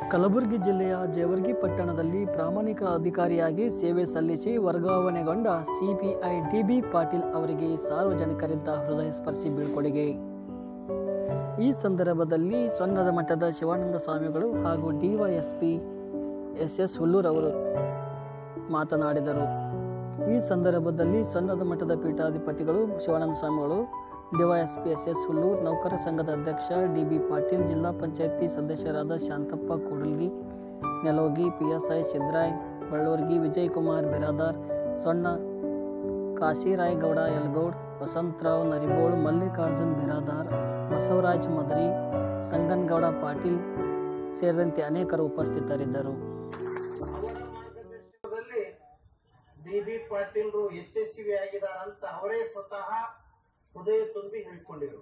ಕಲಬುರಗಿ ಜಿಲ್ಲೆಯ ಜೇವರ್ಗಿ ಪಟ್ಟಣದಲ್ಲಿ ಪ್ರಾಮಾಣಿಕ ಅಧಿಕಾರಿಯಾಗಿ ಸೇವೆ ಸಲ್ಲಿಸಿ ವರ್ಗಾವಣೆಗೊಂಡ ಸಿಪಿಐ ಡಿಬಿ ಪಾಟೀಲ್ ಅವರಿಗೆ ಸಾರ್ವಜನಿಕರಿಂದ ಹೃದಯ ಸ್ಪರ್ಶಿ ಬೀಳ್ಕೊಡುಗೆ ಈ ಸಂದರ್ಭದಲ್ಲಿ ಸೊನ್ನದ ಮಠದ ಶಿವಾನಂದ ಸ್ವಾಮಿಗಳು ಹಾಗೂ ಡಿವೈಎಸ್ಪಿ ಎಸ್ ಎಸ್ ಹುಲ್ಲೂರ್ ಅವರು ಮಾತನಾಡಿದರು ಈ ಸಂದರ್ಭದಲ್ಲಿ ಸೊನ್ನದ ಮಠದ ಪೀಠಾಧಿಪತಿಗಳು ಶಿವಾನಂದ ಸ್ವಾಮಿಗಳು ಡಿವೈಎಸ್ಪಿ ಎಸ್ ಎಸ್ ಹುಲ್ಲೂರ್ ನೌಕರ ಸಂಘದ ಅಧ್ಯಕ್ಷ ಡಿ ಬಿ ಪಾಟೀಲ್ ಜಿಲ್ಲಾ ಪಂಚಾಯತಿ ಸದಸ್ಯರಾದ Shantappa Kudalgi Nelogi P S I Sidray Ballurgi Vijaykumar Biradar Sonna Kashiray Gouda Yalagoud Vasantrao Naribol Mallikarjun Biradar Basavaraj Madari Sanganagouda Patil ಸೇರಿದಂತೆ ಅನೇಕರು ಉಪಸ್ಥಿತರಿದ್ದರು ಅವರ ಮಾರ್ಗದರ್ಶನದಲ್ಲಿ ಡಿ ಬಿ ಪಾಟೀಲ್ರು ಯಶಸ್ವಿಯಾಗಿದ್ದಾರಂತ ಅವರೇ ಸ್ವತಃ ಹೃದಯ ತುಂಬಿ ಹೇಳಿಕೊಂಡಿರು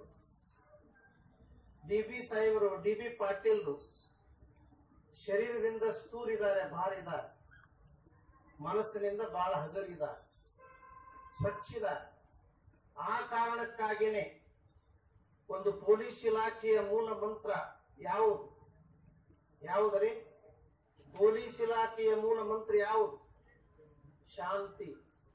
ಡಿ ಬಿ ಸಾಹೇಬರು ಡಿ ಬಿ ಪಾಟೀಲ್ರು ಶರೀರದಿಂದ ಸ್ಥೂರಿದ್ದಾರೆ ಭಾರಿದ್ದಾರೆ ಮನಸ್ಸಿನಿಂದ ಬಹಳ ಹಗರಿದ್ದಾರೆ ಸ್ವಚ್ಛಿದ್ದಾರೆ ಆ ಕಾರಣಕ್ಕಾಗಿಯೇ ಒಂದು ಪೊಲೀಸ್ ಇಲಾಖೆಯ ಮೂಲ ಮಂತ್ರ ಯಾವುದು ಯಾವುದರಿ ಪೊಲೀಸ್ ಇಲಾಖೆಯ ಮೂಲ ಮಂತ್ರ ಯಾವುದು ಶಾಂತಿ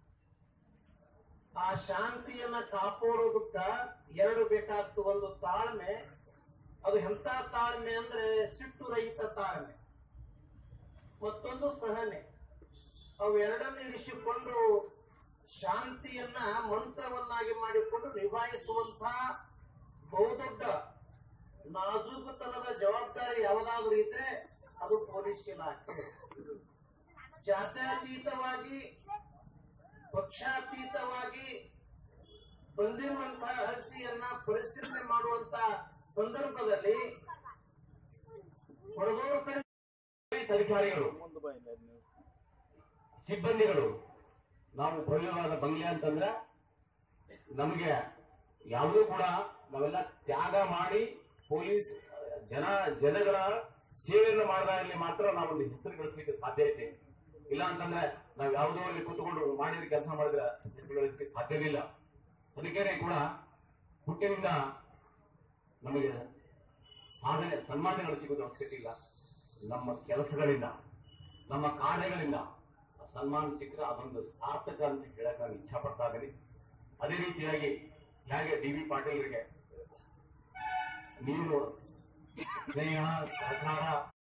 ಆ ಶಾಂತಿಯನ್ನ ಕಾಪಾಡೋದಕ್ಕ ಎರಡು ಬೇಕಾಗ್ತು ಒಂದು ತಾಳ್ಮೆ ಅದು ಎಂತ ತಾಳ್ಮೆ ಅಂದ್ರೆ ಸಿಟ್ಟು ರಹಿತ ತಾಳ್ಮೆ ಮತ್ತೊಂದು ಸಹನೆ ಅವೆರಡನ್ನು ಇರಿಸಿಕೊಂಡು ಶಾಂತಿಯನ್ನ ಮಂತ್ರವನ್ನಾಗಿ ಮಾಡಿಕೊಂಡು ನಿಭಾಯಿಸುವಂತಹ ಬಹುದೊಡ್ಡ ನಾಜೂಕುತನದ ಜವಾಬ್ದಾರಿ ಯಾವುದಾದ್ರೂ ಇದ್ರೆ ಅದು ಪೊಲೀಸ್ ಇಲಾಖೆ ಜಾತ್ಯತೀತವಾಗಿ ಪಕ್ಷಾತೀತವಾಗಿ ಬಂದಿರುವಂತಹ ಅರ್ಜಿಯನ್ನ ಪರಿಶೀಲನೆ ಮಾಡುವಂತ ಸಂದರ್ಭದಲ್ಲಿ ಹೊಡೆದೋರ ಕಡೆ ಪೊಲೀಸ್ ಅಧಿಕಾರಿಗಳು ಸಿಬ್ಬಂದಿಗಳು ನಾವು ಭವ್ಯವಾದ ಬಂಗ್ಲೆ ಅಂತಂದ್ರೆ ನಮಗೆ ಯಾವುದೂ ಕೂಡ ನಾವೆಲ್ಲ ತ್ಯಾಗ ಮಾಡಿ ಪೊಲೀಸ್ ಜನ ಜನಗಳ ಸೇವೆಯನ್ನು ಮಾಡಿದಾಗಲಿ ಮಾತ್ರ ನಾವೊಂದು ಹೆಸರು ಗಳಿಸಲಿಕ್ಕೆ ಸಾಧ್ಯ ಐತೆ ಇಲ್ಲ ಅಂತಂದ್ರೆ ನಾವು ಯಾವುದೋ ಅಲ್ಲಿ ಕೂತ್ಕೊಂಡು ಮಾಡಿದ ಕೆಲಸ ಮಾಡಿದ್ರೆ ಹೆಸರು ಗಳಿಸಲಿಕ್ಕೆ ಸಾಧ್ಯವಿಲ್ಲ ಅದಕ್ಕೇನೆ ಕೂಡ ಹುಟ್ಟಿನಿಂದ ನಮಗೆ ಸಾಧನೆ ಸನ್ಮಾನಗಳು ಸಿಗೋದು ಅವಶ್ಯಕತೆ ಇಲ್ಲ ನಮ್ಮ ಕೆಲಸಗಳಿಂದ ನಮ್ಮ ಕಾರ್ಯಗಳಿಂದ ಆ ಸನ್ಮಾನ ಸಿಕ್ಕರೆ ಅದೊಂದು ಸಾರ್ಥಕ ಅಂತ ಹೇಳಕ್ ನಾನು ಇಚ್ಛಾ ಪಡ್ತಾ ಇದ್ದೀನಿ ಅದೇ ರೀತಿಯಾಗಿ ಹೇಗೆ ಡಿ ವಿ ಪಾಟೀಲ್ರಿಗೆ ನೀವು ಸ್ನೇಹ ಸಹಕಾರ